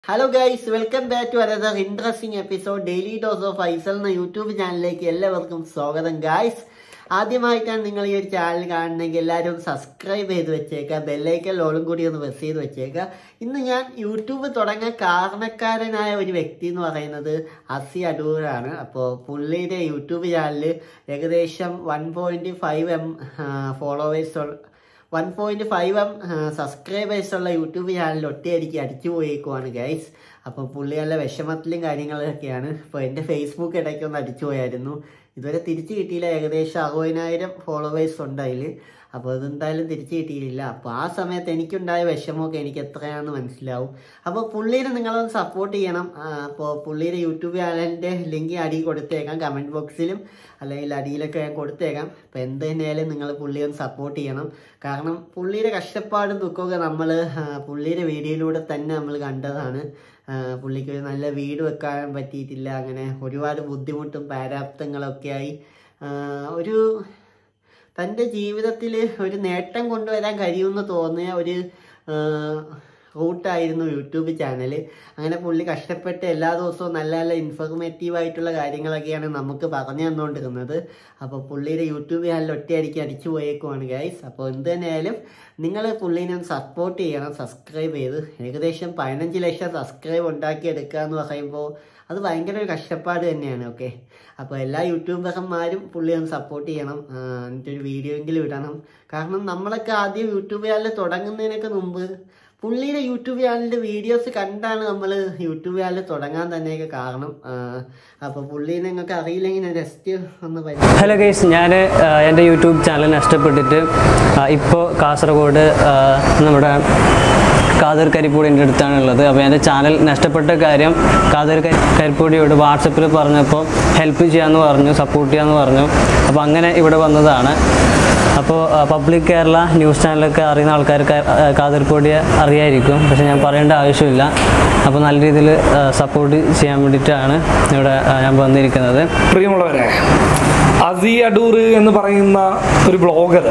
Hello guys welcome back to another interesting episode daily dose of ഐസൽ എന്ന YouTube ചാനലിലേക്ക് എല്ലാവർക്കും സ്വാഗതം ഗൈസ് ആദ്യമായിട്ടാണ് നിങ്ങൾ ഈ ഒരു ചാനൽ കാണുന്നെങ്കിൽ എല്ലാവരും സബ്സ്ക്രൈബ് ചെയ്ത് വെച്ചേക്കുക ബെല്ലൈക്കൽ ഓളും കൂടി ഒന്ന് പ്രസ് ചെയ്ത് വെച്ചേക്കുക ഇന്ന് ഞാൻ യൂട്യൂബ് തുടങ്ങാൻ കാരണക്കാരനായ ഒരു വ്യക്തി എന്ന് പറയുന്നത് അസി അടൂറാണ് അപ്പോൾ പുള്ളിയുടെ യൂട്യൂബ് ചാനൽ ഏകദേശം one point five M followers one point five M subscribers ഉള്ള യൂട്യൂബ് ചാനൽ ഒറ്റയടിക്ക് അടിച്ചു പോയേക്കുവാണ് ഗൈസ് അപ്പോൾ പുള്ളി നല്ല വിഷമത്തിലും കാര്യങ്ങളൊക്കെയാണ് ഇപ്പോൾ എൻ്റെ ഫേസ്ബുക്ക് ഇടയ്ക്ക് ഒന്ന് അടിച്ചു പോയായിരുന്നു ഇതുവരെ തിരിച്ചു കിട്ടിയില്ല ഏകദേശം അറുപതിനായിരം ഫോളോവേഴ്സ് ഉണ്ട് അതിൽ അപ്പോൾ അതെന്തായാലും തിരിച്ചു കിട്ടിയില്ല അപ്പോൾ ആ സമയത്ത് എനിക്കുണ്ടായ വിഷമമൊക്കെ എനിക്ക് എത്രയാണെന്ന് മനസ്സിലാവും അപ്പോൾ പുള്ളീനെ നിങ്ങളൊന്ന് സപ്പോർട്ട് ചെയ്യണം ആ, അപ്പോൾ പുള്ളിയുടെ യൂട്യൂബ് ചാനലിൻ്റെ ലിങ്ക് അടിയിൽ കൊടുത്തേക്കാം കമൻറ്റ് ബോക്സിലും അല്ലെങ്കിൽ അടിയിലൊക്കെ ഞാൻ കൊടുത്തേക്കാം അപ്പോൾ എന്ത് തന്നെയായാലും നിങ്ങൾ പുള്ളിയെ ഒന്ന് സപ്പോർട്ട് ചെയ്യണം കാരണം പുള്ളിയുടെ കഷ്ടപ്പാടും ദുഃഖമൊക്കെ നമ്മൾ പുള്ളിയുടെ വീഡിയോയിലൂടെ തന്നെ നമ്മൾ കണ്ടതാണ് ആ, പുള്ളിക്ക് ഒരു നല്ല വീട് വെക്കാൻ പറ്റിയിട്ടില്ല അങ്ങനെ ഒരുപാട് ബുദ്ധിമുട്ടും പാരാപ്തങ്ങളൊക്കെ ആയി ആ, ഒരു തൻ്റെ ജീവിതത്തിൽ ഒരു നേട്ടം കൊണ്ടുവരാൻ കഴിയുമെന്ന് തോന്നിയ ഒരു ആ, റൂട്ടായിരുന്നു യൂട്യൂബ് ചാനൽ അങ്ങനെ പുള്ളി കഷ്ടപ്പെട്ട് എല്ലാ ദിവസവും നല്ല നല്ല ഇൻഫോർമേറ്റീവ് ആയിട്ടുള്ള കാര്യങ്ങളൊക്കെയാണ് നമുക്ക് പറഞ്ഞു തന്നുകൊണ്ടിരുന്നത് അപ്പോൾ പുള്ളിയുടെ യൂട്യൂബ് ചാനൽ ഒറ്റയടിക്ക് അടിച്ചു പോയേക്കുവാണ് ഗൈസ് അപ്പോൾ എന്ത് തന്നെയായാലും നിങ്ങൾ പുള്ളീനെ ഒന്ന് സപ്പോർട്ട് ചെയ്യണം സബ്സ്ക്രൈബ് ചെയ്ത് ഏകദേശം പതിനഞ്ച് ലക്ഷം സബ്സ്ക്രൈബ് ഉണ്ടാക്കിയെടുക്കുക എന്ന് പറയുമ്പോൾ അത് ഭയങ്കര ഒരു കഷ്ടപ്പാട് തന്നെയാണ് ഓക്കെ അപ്പോൾ എല്ലാ യൂട്യൂബർമാരും പുള്ളി ഒന്ന് സപ്പോർട്ട് ചെയ്യണം ആ, എന്നിട്ടൊരു വീഡിയോ എങ്കിലും ഇടണം കാരണം നമ്മളൊക്കെ ആദ്യം യൂട്യൂബ് ചാനൽ തുടങ്ങുന്നതിനൊക്കെ മുമ്പ് പുള്ളിയുടെ യൂട്യൂബ് ചാനലിൻ്റെ വീഡിയോസ് കണ്ടാണ് നമ്മൾ യൂട്യൂബ് ചാനൽ തുടങ്ങാൻ തന്നെയൊക്കെ കാരണം ആ, അപ്പോൾ പുള്ളി നിങ്ങൾക്ക് അറിയില്ലെങ്കിൽ ഞാൻ ജസ്റ്റ് ഒന്ന് പരി ഹലോ ഗൈസ് ഞാൻ എൻ്റെ യൂട്യൂബ് ചാനൽ നഷ്ടപ്പെട്ടിട്ട് ഇപ്പോൾ കാസർഗോഡ് ആ, നമ്മുടെ കാതർ കരിപ്പൂടിൻ്റെ അടുത്താണ് ഉള്ളത് അപ്പോൾ എൻ്റെ ചാനൽ നഷ്ടപ്പെട്ട കാര്യം കാതർ കരി കരിപ്പൂടിയോട് വാട്സപ്പിൽ പറഞ്ഞപ്പോൾ ഹെൽപ്പ് ചെയ്യാമെന്ന് പറഞ്ഞു സപ്പോർട്ട് ചെയ്യാമെന്ന് പറഞ്ഞു അപ്പോൾ അങ്ങനെ ഇവിടെ വന്നതാണ് അപ്പോൾ പബ്ലിക് കേരള ന്യൂസ് ചാനലൊക്കെ അറിയുന്ന ആൾക്കാർക്ക് ആ, കാതർകോടിയെ അറിയായിരിക്കും പക്ഷേ ഞാൻ പറയേണ്ട ആവശ്യമില്ല അപ്പോൾ നല്ല രീതിയിൽ സപ്പോർട്ട് ചെയ്യാൻ വേണ്ടിയിട്ടാണ് ഇവിടെ ആ, ഞാൻ വന്നിരിക്കുന്നത് പ്രിയമുള്ളവരെ അസി അഡൂർ എന്ന് പറയുന്ന ഒരു ബ്ലോഗർ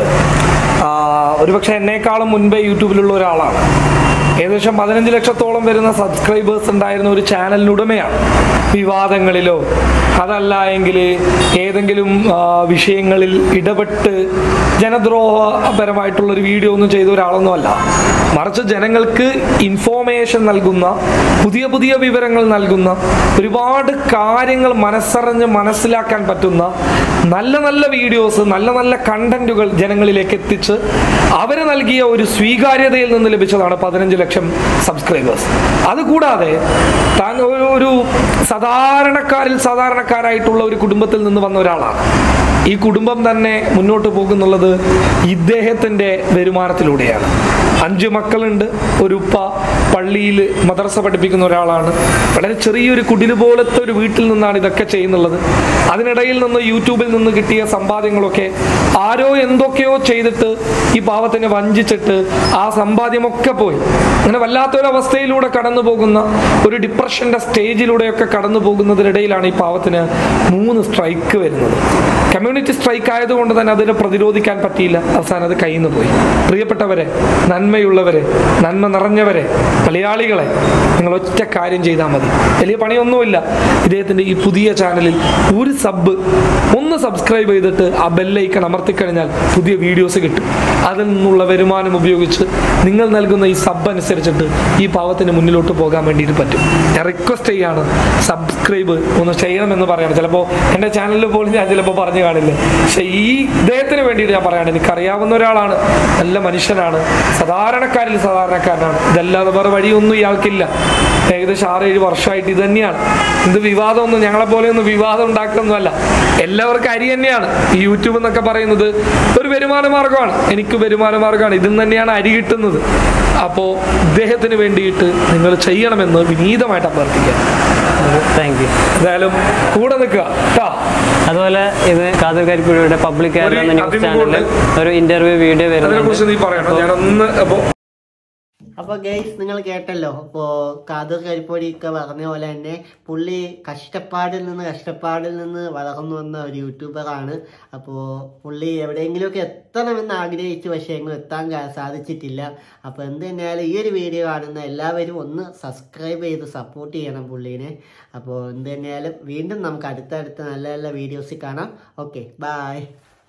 ഒരുപക്ഷെ എന്നേക്കാളും മുൻപേ യൂട്യൂബിലുള്ള ഒരാളാണ് ഏകദേശം പതിനഞ്ച് ലക്ഷത്തോളം വരുന്ന സബ്സ്ക്രൈബേഴ്സ് ഉണ്ടായിരുന്ന ഒരു ചാനലിനുടമയാണ് വിവാദങ്ങളിലോ അതല്ല എങ്കിൽ ഏതെങ്കിലും ആ, വിഷയങ്ങളിൽ ഇടപെട്ട് ജനദ്രോഹപരമായിട്ടുള്ള ഒരു വീഡിയോ ഒന്നും ചെയ്ത ഒരാളൊന്നുമല്ല മറിച്ച് ജനങ്ങൾക്ക് ഇൻഫോർമേഷൻ നൽകുന്ന പുതിയ പുതിയ വിവരങ്ങൾ നൽകുന്ന ഒരുപാട് കാര്യങ്ങൾ മനസ്സറിഞ്ഞ് മനസ്സിലാക്കാൻ പറ്റുന്ന നല്ല നല്ല വീഡിയോസ് നല്ല നല്ല കണ്ടന്റുകൾ ജനങ്ങളിലേക്ക് എത്തിച്ച് അവർ നൽകിയ ഒരു സ്വീകാര്യതയിൽ നിന്ന് ലഭിച്ചതാണ് പതിനഞ്ച് ലക്ഷം സബ്സ്ക്രൈബേഴ്സ് അതുകൂടാതെ താൻ ഒരു ഒരു സാധാരണക്കാരിൽ സാധാരണക്കാരായിട്ടുള്ള ഒരു കുടുംബത്തിൽ നിന്ന് വന്ന ഒരാളാണ് ഈ കുടുംബം തന്നെ മുന്നോട്ട് പോകുന്നുള്ളത് ഇദ്ദേഹത്തിൻ്റെ വരുമാനത്തിലൂടെയാണ് അഞ്ച് മക്കളുണ്ട് ഒരു ഉപ്പ പള്ളിയിൽ മദ്രസ പഠിപ്പിക്കുന്ന ഒരാളാണ് വളരെ ചെറിയൊരു കുടില് പോലത്തെ ഒരു വീട്ടിൽ നിന്നാണ് ഇതൊക്കെ ചെയ്യുന്നുള്ളത് അതിനിടയിൽ നിന്ന് യൂട്യൂബിൽ നിന്ന് കിട്ടിയ സമ്പാദ്യങ്ങളൊക്കെ ആരോ എന്തൊക്കെയോ ചെയ്തിട്ട് ഈ പാവത്തിനെ വഞ്ചിച്ചിട്ട് ആ സമ്പാദ്യമൊക്കെ പോയി അങ്ങനെ വല്ലാത്തൊരവസ്ഥയിലൂടെ കടന്നു പോകുന്ന ഒരു ഡിപ്രഷന്റെ സ്റ്റേജിലൂടെയൊക്കെ കടന്നു പോകുന്നതിനിടയിലാണ് ഈ പാവത്തിന് മൂന്ന് സ്ട്രൈക്ക് വരുന്നത് കമ്മ്യൂണിറ്റി സ്ട്രൈക്ക് ആയതുകൊണ്ട് തന്നെ അതിനെ പ്രതിരോധിക്കാൻ പറ്റിയില്ല അവസാനം അത് കയ്യിൽ നിന്ന് പോയി പ്രിയപ്പെട്ടവരെ നന്മയുള്ളവരെ നന്മ നിറഞ്ഞവരെ മലയാളികളെ നിങ്ങൾ ഒറ്റ കാര്യം ചെയ്താൽ മതി വലിയ പണിയൊന്നുമില്ല ഇദ്ദേഹത്തിന്റെ ഈ പുതിയ ചാനലിൽ ഒരു സബ് ഒന്ന് സബ്സ്ക്രൈബ് ചെയ്തിട്ട് ആ ബെല്ലൈക്കൺ അമർത്തിക്കഴിഞ്ഞാൽ പുതിയ വീഡിയോസ് കിട്ടും അതിൽ നിന്നുള്ള വരുമാനം ഉപയോഗിച്ച് നിങ്ങൾ നൽകുന്ന ഈ സബ് അനുസരിച്ചിട്ട് ഈ പാവത്തിന് മുന്നിലോട്ട് പോകാൻ വേണ്ടിയിട്ട് പറ്റും ഞാൻ റിക്വസ്റ്റ് ചെയ്യാണ് സബ്സ്ക്രൈബ് ഒന്ന് ചെയ്യണമെന്ന് പറയണം ചിലപ്പോൾ എൻ്റെ ചാനലിൽ പോലും ഞാൻ ചിലപ്പോൾ പറഞ്ഞു കാണില്ല പക്ഷേ ഈ ഇദ്ദേഹത്തിന് വേണ്ടിയിട്ട് ഞാൻ പറയാണ് എനിക്കറിയാവുന്ന ഒരാളാണ് നല്ല മനുഷ്യനാണ് സാധാരണക്കാരിൽ സാധാരണക്കാരനാണ് ഇതല്ലാതെ വേറെ വഴിയൊന്നും ഇയാൾക്കില്ല ഏകദേശം ആറേഴ് വർഷമായിട്ട് ഇത് തന്നെയാണ് ഇത് വിവാദമൊന്നും ഞങ്ങളെ പോലെ ഒന്നും വിവാദം ഉണ്ടാക്കുന്നതല്ല എല്ലാവർക്കും അരി തന്നെയാണ് ഈ യൂട്യൂബ് എന്നൊക്കെ പറയുന്നത് ഒരു വരുമാന മാർഗമാണ് എനിക്ക് വരുമാന മാർഗമാണ് ഇതിൽ നിന്ന് തന്നെയാണ് അരി കിട്ടുന്നത് അപ്പോൾ ഇദ്ദേഹത്തിന് വേണ്ടിയിട്ട് നിങ്ങൾ ചെയ്യണമെന്ന് വിനീതമായിട്ട് അഭ്യർത്ഥിക്കാം താങ്ക് യു എന്തായാലും കൂടെ നിൽക്കുക കേട്ടോ അതുപോലെ ഇത് കാതർ കരിപ്പുഴയുടെ പബ്ലിക് കേരള എന്ന ന്യൂസ് അഭിമുഖമുണ്ട്. ചാനലിൽ ഒരു ഇന്റർവ്യൂ വീഡിയോ അതിനെ വരുന്നുണ്ട് കുറിച്ച് നീ പറയണം ഞാനൊന്ന് അപ്പോ അപ്പോൾ ഗെയ്സ് നിങ്ങൾ കേട്ടല്ലോ അപ്പോൾ കാതൂർ കരിപ്പൊടിയൊക്കെ പറഞ്ഞ പോലെ തന്നെ പുള്ളി കഷ്ടപ്പാടിൽ നിന്ന് കഷ്ടപ്പാടിൽ നിന്ന് വളർന്നു വന്ന ഒരു യൂട്യൂബറാണ് അപ്പോൾ പുള്ളി എവിടെയെങ്കിലുമൊക്കെ എത്തണമെന്ന് ആഗ്രഹിച്ചു പക്ഷേ എങ്ങും എത്താൻ കാ- സാധിച്ചിട്ടില്ല അപ്പോൾ എന്ത് തന്നെയായാലും ഈ ഒരു വീഡിയോ കാണുന്ന എല്ലാവരും ഒന്ന് സബ്സ്ക്രൈബ് ചെയ്ത് സപ്പോർട്ട് ചെയ്യണം പുള്ളീനെ അപ്പോൾ എന്ത് തന്നെയായാലും വീണ്ടും നമുക്ക് അടുത്തടുത്ത നല്ല നല്ല വീഡിയോസിൽ കാണാം ഓക്കെ ബായ്